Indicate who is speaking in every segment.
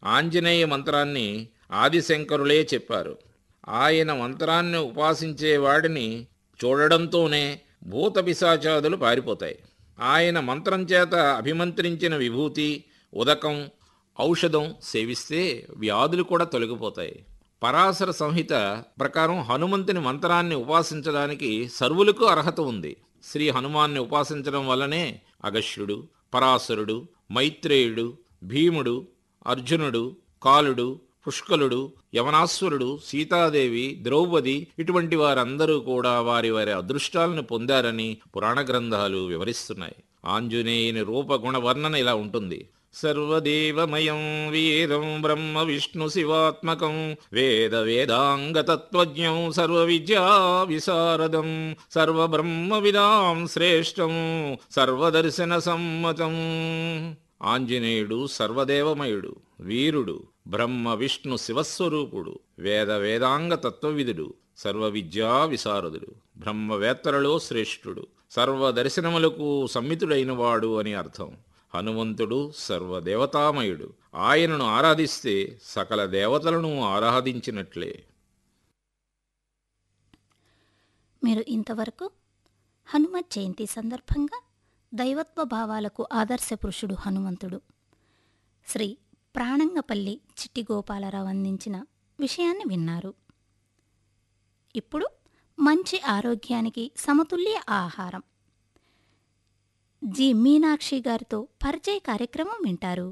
Speaker 1: ఆంజనేయ మంత్రాన్ని ఆదిశంకరులే చెప్పారు ఆయన మంత్రాన్ని ఉపాసించేవాడిని చూడడంతోనే భూత పిశాచాదులు పారిపోతాయి ఆయన మంత్రం చేత అభిమంత్రించిన విభూతి ఉదకం ఔషధం సేవిస్తే వ్యాధులు కూడా తొలగిపోతాయి పరాశర సంహిత ప్రకారం హనుమంతుని మంత్రాన్ని ఉపాసించడానికి సర్వులకు అర్హత ఉంది శ్రీ హనుమాన్ని ఉపాసించడం వల్లనే అగస్యుడు పరాశరుడు మైత్రేయుడు భీముడు అర్జునుడు కాలుడు పుష్కలుడు యవనాశ్వరుడు సీతాదేవి ద్రౌపది ఇటువంటి వారందరూ కూడా వారి వారి అదృష్టాలను పొందారని పురాణ గ్రంథాలు వివరిస్తున్నాయి ఆంజనేయుని రూపగుణ వర్ణన ఇలా ఉంటుంది సర్వదేవమయం వీరం బ్రహ్మ విష్ణు శివాత్మకం వేద వేదాంగ తత్వజ్ఞం సర్వ విద్యా విశారదం సర్వబ్రహ్మ విదాం శ్రేష్టం సర్వదర్శన సమ్మతం ఆంజనేయుడు సర్వదేవమయుడు వీరుడు బ్రహ్మ విష్ణు శివస్వరూపుడు వేద వేదాంగ తత్వవిధుడు సర్వ విద్యా విశారదుడు బ్రహ్మవేత్తలలో శ్రేష్ఠుడు సర్వదర్శనములకు సమ్మితుడైన వాడు అని అర్థం హనుమంతుడు సర్వదేవతామయుడు ఆయనను ఆరాధిస్తే సకల దేవతలను ఆరాధించినట్లే
Speaker 2: మీరు ఇంతవరకు హనుమత్ జయంతి సందర్భంగా దైవత్వ భావాలకు ఆదర్శ పురుషుడు హనుమంతుడు శ్రీ ప్రాణంగపల్లి చిట్టి గోపాలరావు అందించిన విషయాన్ని విన్నారు ఇప్పుడు మంచి ఆరోగ్యానికి సమతుల్య ఆహారం జి మీనాక్షి గారితో పరిచయ కార్యక్రమం వింటారు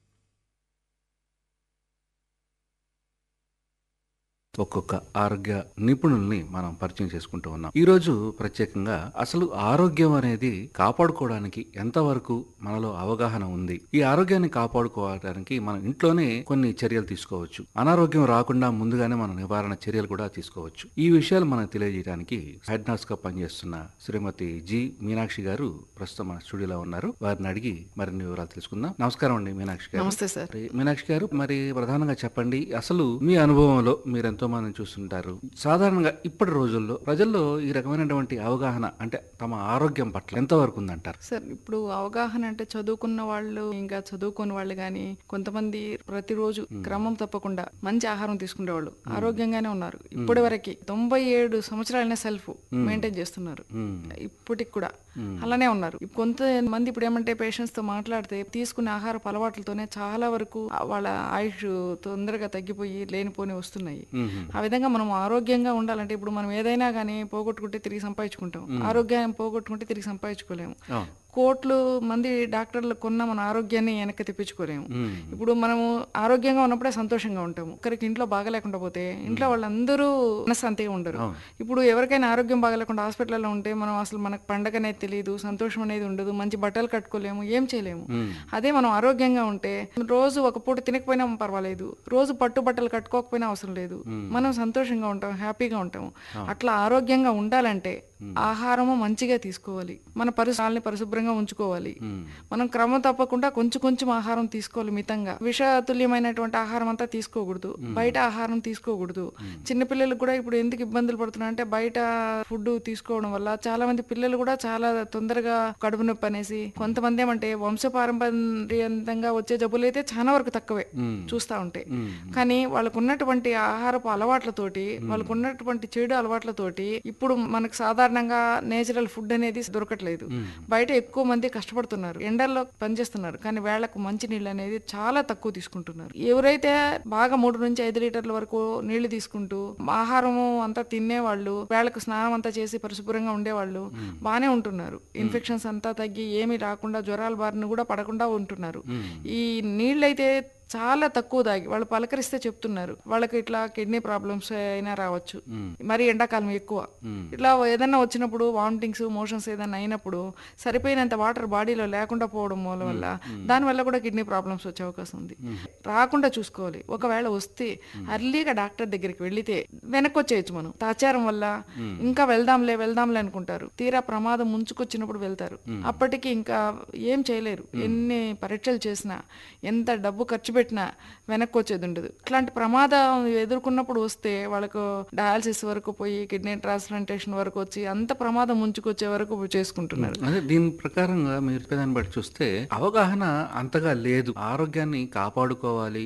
Speaker 3: ఒక్కొక్క ఆరోగ్య నిపుణుల్ని మనం పరిచయం చేసుకుంటూ ఉన్నాం ఈ రోజు ప్రత్యేకంగా అసలు ఆరోగ్యం అనేది కాపాడుకోవడానికి ఎంతవరకు మనలో అవగాహన ఉంది ఈ ఆరోగ్యాన్ని కాపాడుకోవడానికి మనం ఇంట్లోనే కొన్ని చర్యలు తీసుకోవచ్చు అనారోగ్యం రాకుండా ముందుగానే మనం నివారణ చర్యలు కూడా తీసుకోవచ్చు ఈ విషయాలు మనకు తెలియజేయడానికి హెడ్ నర్స్ గా పనిచేస్తున్న శ్రీమతి జి మీనాక్షి గారు ప్రస్తుతం మన స్టూడియోలో ఉన్నారు వారిని అడిగి మరిన్ని వివరాలు తెలుసుకుందాం నమస్కారం అండి మీనాక్షి గారు
Speaker 4: నమస్తే సార్
Speaker 3: మరి మీనాక్షి గారు మరి ప్రధానంగా చెప్పండి అసలు మీ అనుభవంలో మీరు ఎంతో మందిని చూస్తుంటారు సాధారణంగా ఇప్పటి రోజుల్లో ప్రజల్లో ఈ రకమైనటువంటి అవగాహన అంటే తమ ఆరోగ్యం పట్ల ఎంతవరకు ఉందంటారు
Speaker 4: సార్ ఇప్పుడు అవగాహన అంటే చదువుకున్న వాళ్ళు ఇంకా చదువుకున్న వాళ్ళు కానీ కొంతమంది ప్రతిరోజు క్రమం తప్పకుండా మంచి ఆహారం తీసుకునేవాళ్ళు ఆరోగ్యంగానే ఉన్నారు ఇప్పటి వరకు తొంభై ఏడు సంవత్సరాలనే సెల్ఫ్ మెయింటైన్ చేస్తున్నారు ఇప్పటికి కూడా అలానే ఉన్నారు కొంతమంది ఇప్పుడు ఏమంటే పేషెంట్స్ తో మాట్లాడితే తీసుకునే ఆహారపు అలవాట్లతోనే చాలా వరకు వాళ్ళ ఆయుష్ తొందరగా తగ్గిపోయి లేనిపోని వస్తున్నాయి ఆ విధంగా మనం ఆరోగ్యంగా ఉండాలంటే ఇప్పుడు మనం ఏదైనా కానీ పోగొట్టుకుంటే తిరిగి సంపాదించుకుంటాం ఆరోగ్యం పోగొట్టుకుంటే తిరిగి సంపాదించుకోలేము
Speaker 3: అవును.
Speaker 4: కోట్లు మంది డాక్టర్లు కొన్న మన ఆరోగ్యాన్ని వెనక్కి తెప్పించుకోలేము ఇప్పుడు మనము ఆరోగ్యంగా ఉన్నప్పుడే సంతోషంగా ఉంటాము ఒకరికి ఇంట్లో బాగాలేకుండా పోతే ఇంట్లో వాళ్ళందరూ మనశ్శాంతిగా ఉండరు ఇప్పుడు ఎవరికైనా ఆరోగ్యం బాగాలేకుండా హాస్పిటల్లో ఉంటే మనం అసలు మనకు పండగ అనేది తెలియదు సంతోషం అనేది ఉండదు మంచి బట్టలు కట్టుకోలేము ఏం చేయలేము అదే మనం ఆరోగ్యంగా ఉంటే రోజు ఒక పూట తినకపోయినా పర్వాలేదు రోజు పట్టు బట్టలు కట్టుకోకపోయినా అవసరం లేదు మనం సంతోషంగా ఉంటాం హ్యాపీగా ఉంటాము అట్లా ఆరోగ్యంగా ఉండాలంటే ఆహారము మంచిగా తీసుకోవాలి మన పరిసరాలని పరిశుభ్రంగా ఉంచుకోవాలి మనం క్రమం తప్పకుండా కొంచెం కొంచెం ఆహారం తీసుకోవాలి మితంగా విషతుల్యమైనటువంటి ఆహారం అంతా తీసుకోకూడదు బయట ఆహారం తీసుకోకూడదు చిన్నపిల్లలకు కూడా ఇప్పుడు ఎందుకు ఇబ్బందులు పడుతున్నా అంటే బయట ఫుడ్ తీసుకోవడం వల్ల చాలా మంది పిల్లలు కూడా చాలా తొందరగా కడుపు నొప్పి అనేసి కొంతమంది ఏమంటే వంశపారంపర్యంతంగా వచ్చే జబ్బులు అయితే చాలా వరకు తక్కువే చూస్తా ఉంటే కానీ వాళ్ళకు ఉన్నటువంటి ఆహారపు అలవాట్లతోటి వాళ్ళకు ఉన్నటువంటి చెడు అలవాట్లతోటి ఇప్పుడు మనకు సాధారణంగా నేచురల్ ఫుడ్ అనేది దొరకట్లేదు బయట ఎక్కువ మంది కష్టపడుతున్నారు ఎండల్లో పనిచేస్తున్నారు కానీ వేళ్లకు మంచి నీళ్ళు అనేది చాలా తక్కువ తీసుకుంటున్నారు ఎవరైతే బాగా మూడు నుంచి ఐదు లీటర్ల వరకు నీళ్లు తీసుకుంటూ ఆహారము అంతా తినేవాళ్ళు వేళ్లకు స్నానం అంతా చేసి పరిశుభ్రంగా ఉండేవాళ్ళు బాగానే ఉంటున్నారు ఇన్ఫెక్షన్స్ అంతా తగ్గి ఏమీ రాకుండా జ్వరాల బారిన కూడా పడకుండా ఉంటున్నారు ఈ నీళ్ళైతే చాలా తక్కువ తాగి వాళ్ళు పలకరిస్తే చెప్తున్నారు వాళ్ళకి ఇట్లా కిడ్నీ ప్రాబ్లమ్స్ అయినా రావచ్చు మరి ఎండాకాలం ఎక్కువ ఇట్లా ఏదైనా వచ్చినప్పుడు వామిటింగ్స్ మోషన్స్ ఏదైనా అయినప్పుడు సరిపోయినంత వాటర్ బాడీలో లేకుండా పోవడం మూలం వల్ల దానివల్ల కూడా కిడ్నీ ప్రాబ్లమ్స్ వచ్చే అవకాశం ఉంది రాకుండా చూసుకోవాలి ఒకవేళ వస్తే అర్లీగా డాక్టర్ దగ్గరికి వెళితే వెనక్కి వచ్చేయచ్చు మనం తాచారం వల్ల ఇంకా వెళ్దాంలే వెళ్దాంలే అనుకుంటారు తీరా ప్రమాదం ముంచుకొచ్చినప్పుడు వెళ్తారు అప్పటికి ఇంకా ఏం చేయలేరు ఎన్ని పరీక్షలు చేసినా ఎంత డబ్బు ఖర్చు పెట్టినా వెనక్కి వచ్చేది ఉండదు ఇట్లాంటి ప్రమాదం ఎదుర్కొన్నప్పుడు వస్తే వాళ్ళకు డయాలసిస్ వరకు పోయి కిడ్నీ ట్రాన్స్ప్లాంటేషన్ వరకు వచ్చి అంత ప్రమాదం ముంచుకొచ్చే వరకు చేసుకుంటున్నారు
Speaker 3: అదే దీని ప్రకారంగా మీరు చెప్పేదాన్ని బట్టి చూస్తే అవగాహన అంతగా లేదు ఆరోగ్యాన్ని కాపాడుకోవాలి